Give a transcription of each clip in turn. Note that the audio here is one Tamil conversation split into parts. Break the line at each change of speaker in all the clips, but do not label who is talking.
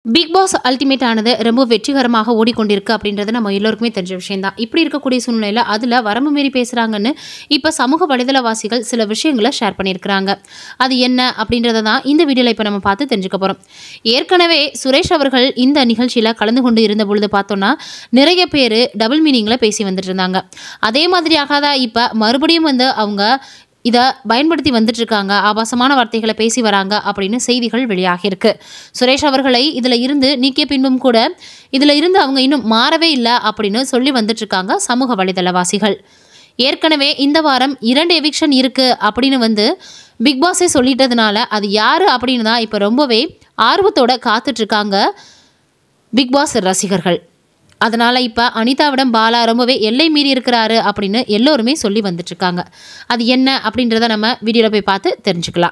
பிக் பாஸ் அல்டிமேட் ஆனது ரொம்ப வெற்றிகரமாக ஓடிக்கொண்டிருக்கு அப்படின்றது நம்ம எல்லோருக்குமே தெரிஞ்ச விஷயம் தான் இப்படி இருக்கக்கூடிய சூழ்நிலையில் அதில் வரம்பு மீறி பேசுகிறாங்கன்னு இப்போ சமூக வலைதளவாசிகள் சில விஷயங்களை ஷேர் பண்ணியிருக்கிறாங்க அது என்ன அப்படின்றத தான் இந்த வீடியோவில் இப்போ நம்ம பார்த்து தெரிஞ்சுக்க போகிறோம் ஏற்கனவே சுரேஷ் அவர்கள் இந்த நிகழ்ச்சியில் கலந்து கொண்டு இருந்த பொழுது பார்த்தோன்னா நிறைய பேர் டபுள் மீனிங்கில் பேசி வந்துட்டு இருந்தாங்க அதே மாதிரியாக தான் இப்போ மறுபடியும் வந்து அவங்க இதை பயன்படுத்தி வந்துட்டு இருக்காங்க ஆபாசமான வார்த்தைகளை பேசி வராங்க அப்படின்னு செய்திகள் வெளியாகியிருக்கு சுரேஷ் அவர்களை இதில் இருந்து நீக்கிய பின்பும் கூட இதில் இருந்து அவங்க இன்னும் மாறவே இல்லை அப்படின்னு சொல்லி வந்துட்டு இருக்காங்க சமூக வலைதளவாசிகள் ஏற்கனவே இந்த வாரம் இரண்டு எவிக்ஷன் இருக்குது அப்படின்னு வந்து பிக் பாஸே சொல்லிட்டதுனால அது யார் அப்படின்னு தான் இப்போ ரொம்பவே ஆர்வத்தோட காத்துட்ருக்காங்க பிக் பாஸ் ரசிகர்கள் அதனால் இப்போ அனிதாவிடம் பாலா ரொம்பவே எல்லை மீறி இருக்கிறாரு அப்படின்னு எல்லோருமே சொல்லி வந்துட்டுருக்காங்க அது என்ன அப்படின்றத நம்ம வீடியோவில் போய் பார்த்து தெரிஞ்சுக்கலாம்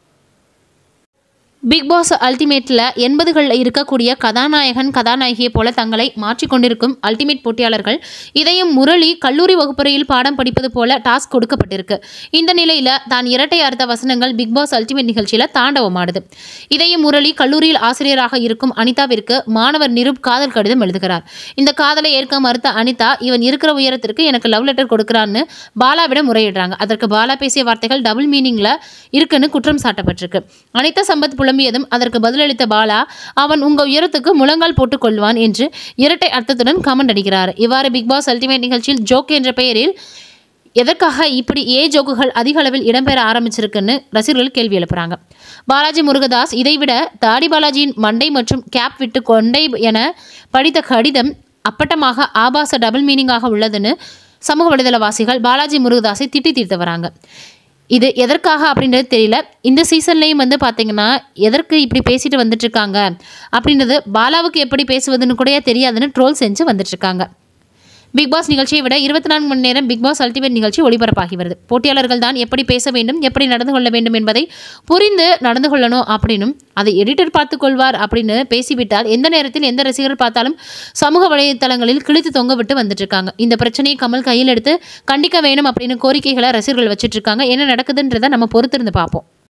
பிக் பாஸ் அல்டிமேட்டில் எண்பதுகளில் இருக்கக்கூடிய கதாநாயகன் கதாநாயகியை போல தங்களை மாற்றிக்கொண்டிருக்கும் அல்டிமேட் போட்டியாளர்கள் இதையும் முரளி கல்லூரி வகுப்பறையில் பாடம் படிப்பது போல டாஸ்க் கொடுக்கப்பட்டிருக்கு இந்த நிலையில் தான் இரட்டை அர்த்த வசனங்கள் பிக் பாஸ் அல்டிமேட் நிகழ்ச்சியில் தாண்டவமாடுது இதையும் முரளி கல்லூரியில் ஆசிரியராக இருக்கும் அனிதாவிற்கு மாணவர் நிருப் காதல் கடிதம் எழுதுகிறார் இந்த காதலை ஏற்க மறுத்த அனிதா இவன் இருக்கிற உயரத்திற்கு எனக்கு லவ் லெட்டர் கொடுக்குறான்னு பாலாவிடம் முறையிடுறாங்க அதற்கு பாலா பேசிய வார்த்தைகள் டபுள் மீனிங்கில் இருக்குன்னு குற்றம் சாட்டப்பட்டிருக்கு அனிதா சம்பத் புலம்பியதும் அதற்கு பதிலளித்த பாலா அவன் உங்க உயரத்துக்கு முழங்கால் போட்டுக் கொள்வான் என்று இரட்டை அர்த்தத்துடன் கமெண்ட் அடிக்கிறார் இவ்வாறு பிக் பாஸ் அல்டிமேட் நிகழ்ச்சியில் ஜோக் என்ற பெயரில் எதற்காக இப்படி ஏ ஜோக்குகள் அதிக அளவில் இடம்பெற ஆரம்பிச்சிருக்குன்னு ரசிகர்கள் கேள்வி எழுப்புறாங்க பாலாஜி முருகதாஸ் இதைவிட தாடி பாலாஜியின் மண்டை மற்றும் கேப் விட்டு கொண்டை என படித்த கடிதம் அப்பட்டமாக ஆபாச டபுள் மீனிங்காக உள்ளதுன்னு சமூக வலைதளவாசிகள் பாலாஜி முருகதாஸை திட்டி தீர்த்து வராங்க இது எதற்காக அப்படின்றது தெரியல இந்த சீசன்லேயும் வந்து பார்த்தீங்கன்னா எதற்கு இப்படி பேசிட்டு வந்துட்டு இருக்காங்க அப்படின்றது பாலாவுக்கு எப்படி பேசுவதுன்னு கூட தெரியாதுன்னு ட்ரோல் செஞ்சு வந்துட்டு இருக்காங்க பிக் பாஸ் நிகழ்ச்சியை விட இருபத்தி நான்கு மணி நேரம் பிக் பாஸ் அல்டிமேட் நிகழ்ச்சி ஒளிபரப்பாகி வருது போட்டியாளர்கள் தான் எப்படி பேச வேண்டும் எப்படி நடந்து கொள்ள வேண்டும் என்பதை புரிந்து நடந்து கொள்ளணும் அப்படின்னும் அதை எடிட்டர் பார்த்துக் கொள்வார் அப்படின்னு பேசிவிட்டால் எந்த நேரத்தில் எந்த ரசிகர் பார்த்தாலும் சமூக வலைத்தளங்களில் கிழித்து தொங்க விட்டு வந்துட்டு இருக்காங்க இந்த பிரச்சனையை கமல் கையில் எடுத்து கண்டிக்க வேணும் அப்படின்னு கோரிக்கைகளை ரசிகர்கள் வச்சுட்டு இருக்காங்க என்ன நடக்குதுன்றதை நம்ம பொறுத்திருந்து பார்ப்போம்